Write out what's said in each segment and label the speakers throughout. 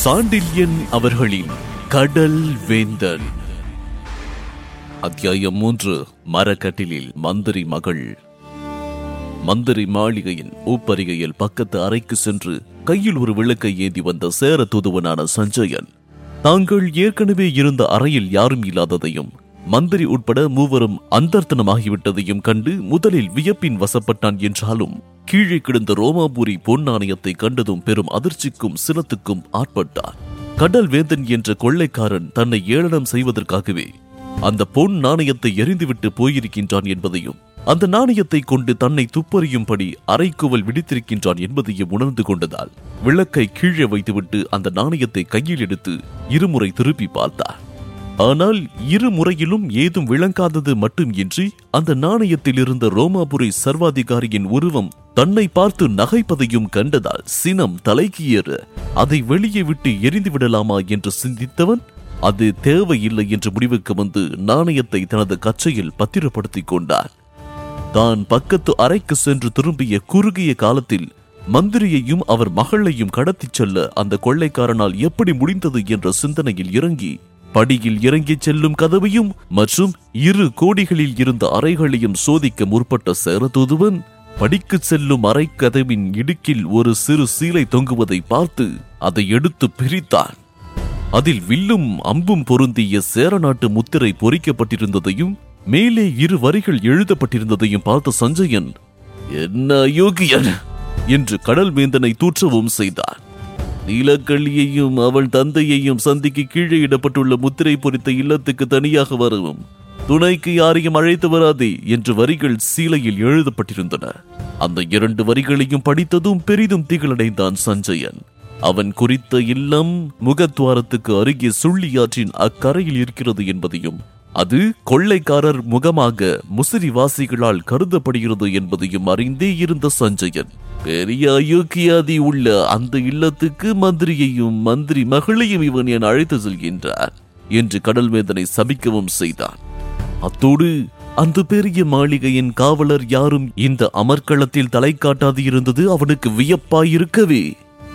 Speaker 1: சாண்டில்யன் அவர்களின் கடல் வேந்தன் அத்தியாயம் மூன்று மரக்கட்டிலில் மந்திரி மகள் மந்திரி மாளிகையின் ஊப்பரிகையில் பக்கத்து அறைக்கு சென்று கையில் ஒரு விளக்கை ஏந்தி வந்த சேர தூதுவனான சஞ்சயன் தாங்கள் ஏற்கனவே இருந்த அறையில் யாரும் இல்லாததையும் மந்திரி உட்பட மூவரும் அந்தர்த்தனமாகிவிட்டதையும் கண்டு முதலில் வியப்பின் வசப்பட்டான் என்றாலும் கீழே கிடந்த ரோமாபுரி பொன் நாணயத்தை கண்டதும் பெரும் அதிர்ச்சிக்கும் சினத்துக்கும் ஆட்பட்டான் கடல் வேந்தன் என்ற கொள்ளைக்காரன் தன்னை ஏளனம் செய்வதற்காகவே அந்த பொன் நாணயத்தை எரிந்துவிட்டு போயிருக்கின்றான் என்பதையும் அந்த நாணயத்தை கொண்டு தன்னை துப்பறியும்படி அரைக்குவல் விடுத்திருக்கின்றான் என்பதையும் உணர்ந்து கொண்டதால் விளக்கை கீழே வைத்துவிட்டு அந்த நாணயத்தை கையில் எடுத்து இருமுறை திருப்பி பார்த்தார் ஆனால் இரு முறையிலும் ஏதும் விளங்காதது மட்டும் இன்றி அந்த நாணயத்தில் இருந்த ரோமாபுரி சர்வாதிகாரியின் உருவம் தன்னை பார்த்து நகைப்பதையும் கண்டதால் சினம் தலைக்கு ஏற அதை வெளியே விட்டு எரிந்து விடலாமா என்று சிந்தித்தவன் அது தேவையில்லை என்று முடிவுக்கு வந்து நாணயத்தை தனது கச்சையில் பத்திரப்படுத்திக் கொண்டார் தான் பக்கத்து அறைக்கு சென்று திரும்பிய குறுகிய காலத்தில் மந்திரியையும் அவர் மகளையும் கடத்திச் செல்ல அந்த கொள்ளைக்காரனால் எப்படி முடிந்தது என்ற சிந்தனையில் இறங்கி படியில் இறங்கிச் செல்லும் கதவையும் மற்றும் இரு கோடிகளில் இருந்த அறைகளையும் சோதிக்க முற்பட்ட சேரதூதுவன் படிக்கு செல்லும் அறை கதவின் இடுக்கில் ஒரு சிறு சீலை தொங்குவதை பார்த்து அதை எடுத்து பிரித்தான் அதில் வில்லும் அம்பும் பொருந்திய சேரநாட்டு முத்திரை பொறிக்கப்பட்டிருந்ததையும் மேலே இரு வரிகள் எழுதப்பட்டிருந்ததையும் பார்த்த சஞ்சயன் என்ன அயோக்கியன் என்று கடல் வேந்தனை தூற்றவும் செய்தான் நீலக்கள்ளியையும் அவள் தந்தையையும் சந்திக்கு கீழே இடப்பட்டுள்ள முத்திரை பொறித்த இல்லத்துக்கு தனியாக வரவும் துணைக்கு யாரையும் அழைத்து வராதே என்று வரிகள் சீலையில் எழுதப்பட்டிருந்தன அந்த இரண்டு வரிகளையும் படித்ததும் பெரிதும் திகழடைந்தான் சஞ்சயன் அவன் குறித்த இல்லம் முகத்வாரத்துக்கு அருகே சுள்ளியாற்றின் அக்கரையில் இருக்கிறது என்பதையும் அது கொள்ளைக்காரர் முகமாக முசிறிவாசிகளால் கருதப்படுகிறது என்பதையும் அறிந்தே இருந்த சஞ்சயன் பெரிய அயோக்கியாதி உள்ள அந்த இல்லத்துக்கு மந்திரியையும் மந்திரி மகளையும் இவன் என் அழைத்து செல்கின்றார் என்று கடல்வேந்தனை சபிக்கவும் செய்தான் அத்தோடு அந்த பெரிய மாளிகையின் காவலர் யாரும் இந்த அமர்க்களத்தில் தலை காட்டாது இருந்தது அவனுக்கு வியப்பாயிருக்கவே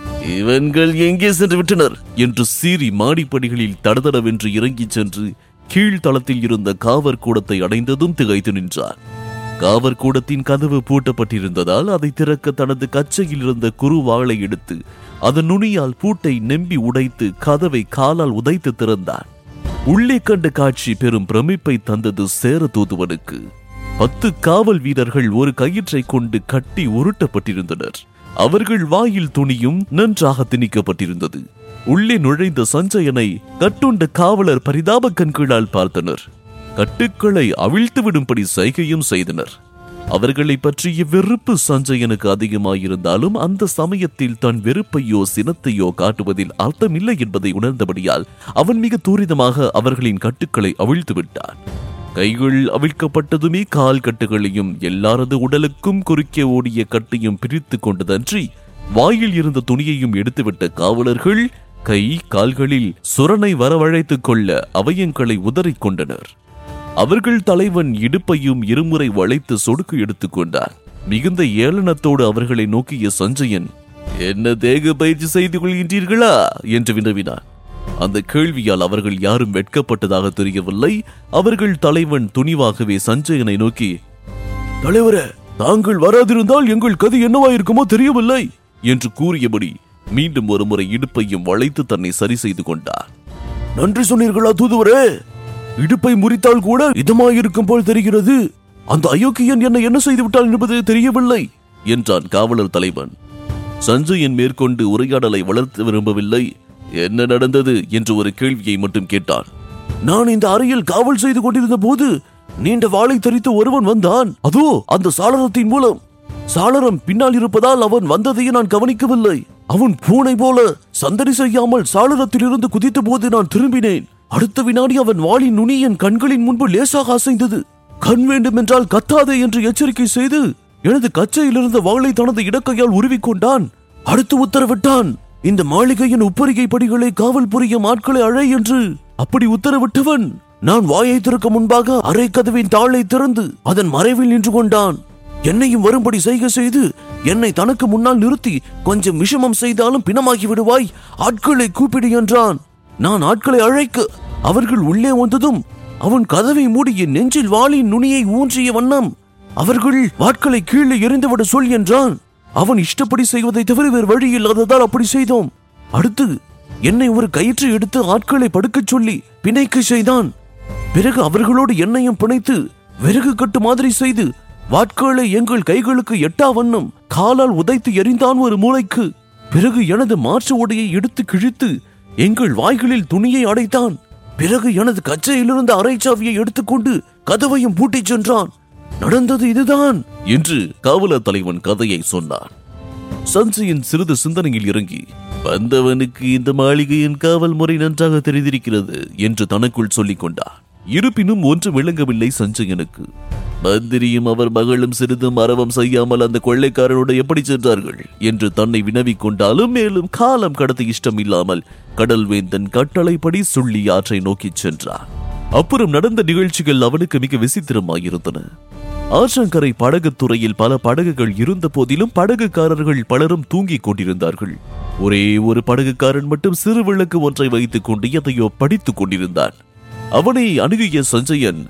Speaker 1: இவன்கள் எங்கே சென்று விட்டனர் என்று சீறி மாடிப்படிகளில் தடதடவென்று இறங்கிச் சென்று கீழ்த்தளத்தில் இருந்த காவற் கூடத்தை அடைந்ததும் திகைத்து நின்றார் காவற் கூடத்தின் கதவு பூட்டப்பட்டிருந்ததால் அதை திறக்க தனது கச்சையில் இருந்த குறுவாளை எடுத்து அதன் நுனியால் பூட்டை நெம்பி உடைத்து கதவை காலால் உதைத்து திறந்தார் உள்ளே கண்ட காட்சி பெரும் பிரமிப்பை தந்தது சேர தூதுவனுக்கு பத்து காவல் வீரர்கள் ஒரு கயிற்றை கொண்டு கட்டி உருட்டப்பட்டிருந்தனர் அவர்கள் வாயில் துணியும் நன்றாக திணிக்கப்பட்டிருந்தது உள்ளே நுழைந்த சஞ்சயனை கட்டுண்ட காவலர் பரிதாப கண்களால் பார்த்தனர் கட்டுக்களை அவிழ்த்து விடும்படி சைகையும் செய்தனர் அவர்களை பற்றிய வெறுப்பு சஞ்சயனுக்கு அதிகமாயிருந்தாலும் அந்த சமயத்தில் தன் வெறுப்பையோ சினத்தையோ காட்டுவதில் அர்த்தமில்லை என்பதை உணர்ந்தபடியால் அவன் மிக தூரிதமாக அவர்களின் கட்டுக்களை அவிழ்த்து விட்டான் கைகள் அவிழ்க்கப்பட்டதுமே கால் கட்டுகளையும் எல்லாரது உடலுக்கும் குறுக்கே ஓடிய கட்டையும் பிரித்து கொண்டதன்றி வாயில் இருந்த துணியையும் எடுத்துவிட்ட காவலர்கள் கை கால்களில் சுரனை வரவழைத்துக் கொள்ள அவயங்களை உதறிக் கொண்டனர் அவர்கள் தலைவன் இடுப்பையும் இருமுறை வளைத்து சொடுக்கு எடுத்துக் கொண்டார் மிகுந்த ஏளனத்தோடு அவர்களை நோக்கிய சஞ்சயன் என்ன தேக பயிற்சி செய்து கொள்கின்றீர்களா என்று வினவினார் அந்த கேள்வியால் அவர்கள் யாரும் வெட்கப்பட்டதாக தெரியவில்லை அவர்கள் தலைவன் துணிவாகவே சஞ்சயனை நோக்கி தலைவரே தாங்கள் வராதிருந்தால் எங்கள் கதை என்னவாயிருக்குமோ தெரியவில்லை என்று கூறியபடி மீண்டும் ஒருமுறை இடுப்பையும் வளைத்து தன்னை சரி செய்து கொண்டார் நன்றி சொன்னீர்களா தூதுவரே இடுப்பை முறித்தால் கூட இதமாயிருக்கும் போல் தெரிகிறது அந்த அயோக்கியன் என்ன என்ன செய்து விட்டான் என்பது தெரியவில்லை என்றான் காவலர் தலைவன் சஞ்சயன் மேற்கொண்டு உரையாடலை வளர்த்து விரும்பவில்லை என்ன நடந்தது என்று ஒரு கேள்வியை மட்டும் கேட்டான் நான் இந்த அறையில் காவல் செய்து கொண்டிருந்த போது நீண்ட வாளை தரித்து ஒருவன் வந்தான் அதோ அந்த சாளரத்தின் மூலம் சாளரம் பின்னால் இருப்பதால் அவன் வந்ததையே நான் கவனிக்கவில்லை அவன் பூனை போல சந்தடி செய்யாமல் சாளரத்தில் இருந்து குதித்த போது நான் திரும்பினேன் அடுத்த வினாடி அவன் வாளின் நுனி என் கண்களின் முன்பு லேசாக அசைந்தது கண் வேண்டும் என்றால் கத்தாதே என்று எச்சரிக்கை செய்து எனது கச்சையில் இருந்த வாளை தனது இடக்கையால் உருவிக்கொண்டான் அடுத்து உத்தரவிட்டான் இந்த மாளிகையின் உப்பரிகை படிகளை காவல் புரியும் ஆட்களை அழை என்று அப்படி உத்தரவிட்டவன் நான் வாயை திறக்க முன்பாக அறை கதவின் தாளை திறந்து அதன் மறைவில் நின்று கொண்டான் என்னையும் வரும்படி செய்கை செய்து என்னை தனக்கு முன்னால் நிறுத்தி கொஞ்சம் விஷமம் செய்தாலும் பிணமாகி விடுவாய் ஆட்களை கூப்பிடு என்றான் நான் ஆட்களை அழைக்க அவர்கள் உள்ளே வந்ததும் அவன் கதவை மூடி என் நெஞ்சில் வாளின் நுனியை ஊன்றிய வண்ணம் அவர்கள் வாட்களை கீழே எறிந்துவிட சொல் என்றான் அவன் இஷ்டப்படி செய்வதை தவிர வேறு வழி இல்லாததால் அப்படி செய்தோம் அடுத்து என்னை ஒரு கயிற்று எடுத்து ஆட்களை படுக்கச் சொல்லி பிணைக்க செய்தான் பிறகு அவர்களோடு என்னையும் பிணைத்து விறகு கட்டு மாதிரி செய்து வாட்களை எங்கள் கைகளுக்கு எட்டா வண்ணம் காலால் உதைத்து எறிந்தான் ஒரு மூளைக்கு பிறகு எனது மாற்று உடையை எடுத்து கிழித்து எங்கள் வாய்களில் துணியை அடைத்தான் பிறகு எனது கச்சையிலிருந்த அரைச்சாவியை எடுத்துக்கொண்டு கதவையும் பூட்டிச் சென்றான் நடந்தது இதுதான் என்று காவலர் தலைவன் கதையை சொன்னான் சஞ்சயின் சிறிது சிந்தனையில் இறங்கி வந்தவனுக்கு இந்த மாளிகையின் காவல் முறை நன்றாக தெரிந்திருக்கிறது என்று தனக்குள் சொல்லிக் கொண்டார் இருப்பினும் ஒன்று விளங்கவில்லை சஞ்சயனுக்கு மந்திரியும் அவர் மகளும் சிறிதும் அரவம் செய்யாமல் அந்த கொள்ளைக்காரனோடு எப்படி சென்றார்கள் என்று தன்னை வினவிக் கொண்டாலும் மேலும் காலம் கடத்த இஷ்டம் இல்லாமல் கடல்வேந்தன் கட்டளைப்படி சுள்ளி ஆற்றை நோக்கிச் சென்றார் அப்புறம் நடந்த நிகழ்ச்சிகள் அவனுக்கு மிக விசித்திரமாயிருந்தன ஆற்றங்கரை படகுத் துறையில் பல படகுகள் இருந்த போதிலும் படகுக்காரர்கள் பலரும் தூங்கிக் கொண்டிருந்தார்கள் ஒரே ஒரு படகுக்காரன் மட்டும் சிறு விளக்கு ஒன்றை வைத்துக் கொண்டு எதையோ படித்துக் கொண்டிருந்தான் அவனை அணுகிய சஞ்சயன்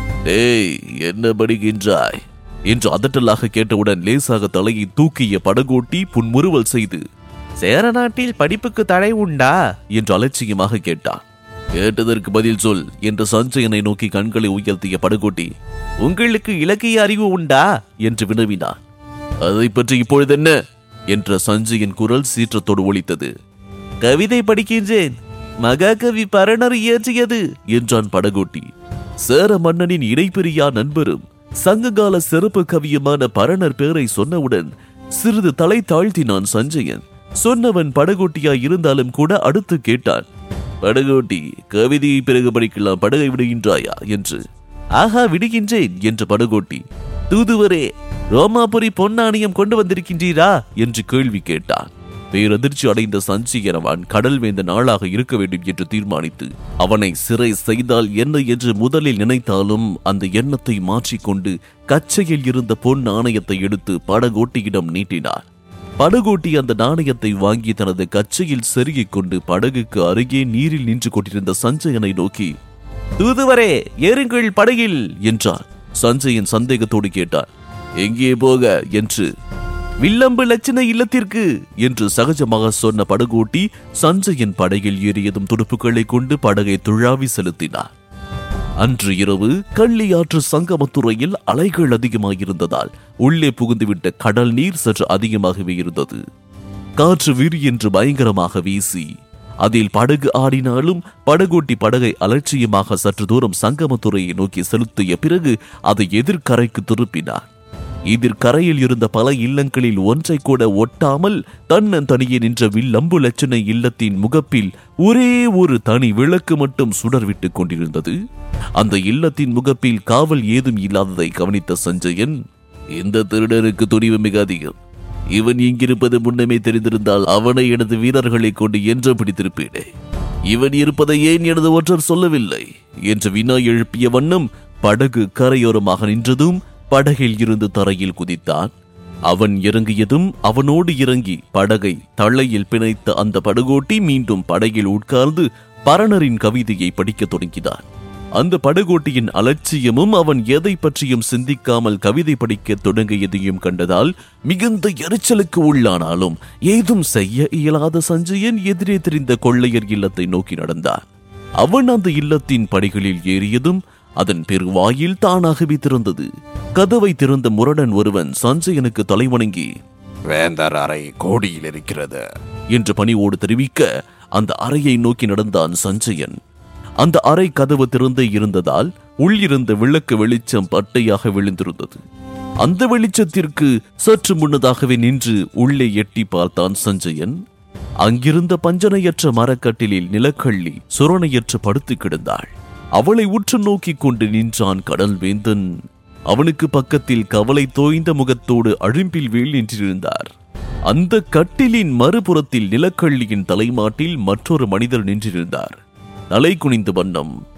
Speaker 1: ஏய் என்ன படிக்கின்றாய் என்று அதட்டலாக கேட்டவுடன் லேசாக தலையை தூக்கிய படகோட்டி புன்முறுவல் செய்து சேர நாட்டில் படிப்புக்கு தடை உண்டா என்று அலட்சியமாக கேட்டான் கேட்டதற்கு பதில் சொல் என்று சஞ்சயனை நோக்கி கண்களை உயர்த்திய படகோட்டி உங்களுக்கு இலக்கிய அறிவு உண்டா என்று வினவினான் அதை பற்றி இப்பொழுது என்ன என்ற சஞ்சயன் குரல் சீற்றத்தோடு ஒலித்தது கவிதை படிக்கின்றேன் மகாகவி பரணர் இயற்றியது என்றான் படகோட்டி சேர மன்னனின் இடைப்பெரியா நண்பரும் சங்ககால சிறப்பு கவியுமான பரணர் பேரை சொன்னவுடன் சிறிது தலை தாழ்த்தினான் சஞ்சயன் சொன்னவன் படகோட்டியாய் இருந்தாலும் கூட அடுத்து கேட்டான் படகோட்டி கவிதையை பிறகு படிக்கலாம் படகை விடுகின்றாயா என்று ஆஹா விடுகின்றேன் என்று படகோட்டி தூதுவரே ரோமாபுரி பொன்னாணியம் கொண்டு வந்திருக்கின்றீரா என்று கேள்வி கேட்டான் பேரதிர்ச்சி அடைந்த சஞ்சீகரவான் கடல்வேந்த நாளாக இருக்க வேண்டும் என்று தீர்மானித்து அவனை சிறை செய்தால் என்ன என்று முதலில் நினைத்தாலும் அந்த எண்ணத்தை மாற்றிக்கொண்டு கச்சையில் இருந்த பொன் நாணயத்தை எடுத்து படகோட்டியிடம் நீட்டினார் படகோட்டி அந்த நாணயத்தை வாங்கி தனது கச்சையில் செருகிக் கொண்டு படகுக்கு அருகே நீரில் நின்று கொண்டிருந்த சஞ்சயனை நோக்கி தூதுவரே ஏறுங்கள் படகில் என்றார் சஞ்சயன் சந்தேகத்தோடு கேட்டார் எங்கே போக என்று வில்லம்பு லட்சண இல்லத்திற்கு என்று சகஜமாக சொன்ன படகோட்டி சஞ்சயன் படகில் ஏறியதும் துடுப்புகளை கொண்டு படகை துழாவி செலுத்தினார் அன்று இரவு கள்ளியாற்று சங்கமத்துறையில் அலைகள் அதிகமாயிருந்ததால் உள்ளே புகுந்துவிட்ட கடல் நீர் சற்று அதிகமாகவே இருந்தது காற்று விரி என்று பயங்கரமாக வீசி அதில் படகு ஆடினாலும் படகோட்டி படகை அலட்சியமாக சற்று தூரம் சங்கமத்துறையை நோக்கி செலுத்திய பிறகு அதை எதிர்கரைக்கு திருப்பினார் எதிர்கரையில் இருந்த பல இல்லங்களில் ஒன்றை கூட ஒட்டாமல் தன்னன் தனியே நின்ற வில்லம்பு லட்சணை இல்லத்தின் முகப்பில் ஒரே ஒரு தனி விளக்கு மட்டும் சுடர்விட்டுக் கொண்டிருந்தது அந்த இல்லத்தின் முகப்பில் காவல் ஏதும் இல்லாததை கவனித்த சஞ்சயன் இந்த திருடனுக்கு துணிவு மிக அதிகம் இவன் இங்கிருப்பது முன்னமே தெரிந்திருந்தால் அவனை எனது வீரர்களை கொண்டு என்று பிடித்திருப்பேனே இவன் இருப்பதை ஏன் எனது ஒற்றர் சொல்லவில்லை என்று வினா எழுப்பிய வண்ணம் படகு கரையோரமாக நின்றதும் படகில் இருந்து தரையில் குதித்தான் அவன் இறங்கியதும் அவனோடு இறங்கி படகை தள்ளையில் பிணைத்த அந்த படகோட்டி மீண்டும் படகில் உட்கார்ந்து பரணரின் கவிதையை படிக்கத் தொடங்கினான் அந்த படகோட்டியின் அலட்சியமும் அவன் எதை பற்றியும் சிந்திக்காமல் கவிதை படிக்கத் தொடங்கியதையும் கண்டதால் மிகுந்த எரிச்சலுக்கு உள்ளானாலும் ஏதும் செய்ய இயலாத சஞ்சயன் எதிரே தெரிந்த கொள்ளையர் இல்லத்தை நோக்கி நடந்தான் அவன் அந்த இல்லத்தின் படிகளில் ஏறியதும் அதன் பெருவாயில் தானாகவே திறந்தது கதவை திறந்த முரடன் ஒருவன் சஞ்சயனுக்கு தலைவணங்கி
Speaker 2: வேந்தர் அறை கோடியில் இருக்கிறது
Speaker 1: என்று பணிவோடு தெரிவிக்க அந்த அறையை நோக்கி நடந்தான் சஞ்சயன் அந்த அறை கதவு திறந்தே இருந்ததால் உள்ளிருந்த விளக்கு வெளிச்சம் பட்டையாக விழுந்திருந்தது அந்த வெளிச்சத்திற்கு சற்று முன்னதாகவே நின்று உள்ளே எட்டி பார்த்தான் சஞ்சயன் அங்கிருந்த பஞ்சனையற்ற மரக்கட்டிலில் நிலக்கள்ளி சுரணையற்று படுத்து கிடந்தாள் அவளை உற்று நோக்கிக் கொண்டு நின்றான் கடல் வேந்தன் அவனுக்கு பக்கத்தில் கவலை தோய்ந்த முகத்தோடு அழும்பில் வீழ் நின்றிருந்தார் அந்த கட்டிலின் மறுபுறத்தில் நிலக்கள்ளியின் தலைமாட்டில் மற்றொரு மனிதர் நின்றிருந்தார் தலை குனிந்த வண்ணம்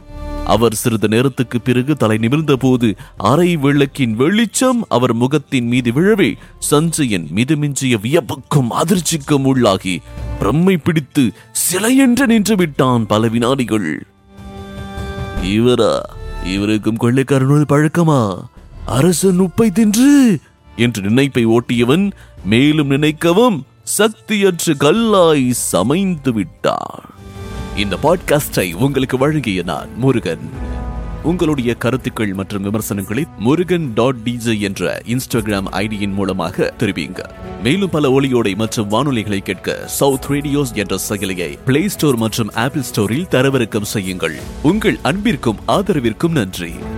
Speaker 1: அவர் சிறிது நேரத்துக்கு பிறகு தலை நிமிர்ந்த போது அரை விளக்கின் வெளிச்சம் அவர் முகத்தின் மீது விழவே சஞ்சயன் மிதமிஞ்சிய வியப்புக்கும் அதிர்ச்சிக்கும் உள்ளாகி பிரம்மை பிடித்து சிலையென்று நின்று விட்டான் பல வினாடிகள் இவரா இவருக்கும் கொள்ளைக்காரனோடு பழக்கமா அரசன் உப்பை தின்று என்று நினைப்பை ஓட்டியவன் மேலும் நினைக்கவும் சக்தியற்று கல்லாய் சமைந்து விட்டான் இந்த பாட்காஸ்டை உங்களுக்கு வழங்கிய நான் முருகன் உங்களுடைய கருத்துக்கள் மற்றும் விமர்சனங்களை முருகன் டாட் டிஜே என்ற இன்ஸ்டாகிராம் ஐடியின் மூலமாக தெரிவிங்க மேலும் பல ஒளியோடை மற்றும் வானொலிகளை கேட்க சவுத் ரேடியோஸ் என்ற செயலியை பிளே ஸ்டோர் மற்றும் ஆப்பிள் ஸ்டோரில் தரவிறக்கம் செய்யுங்கள் உங்கள் அன்பிற்கும் ஆதரவிற்கும் நன்றி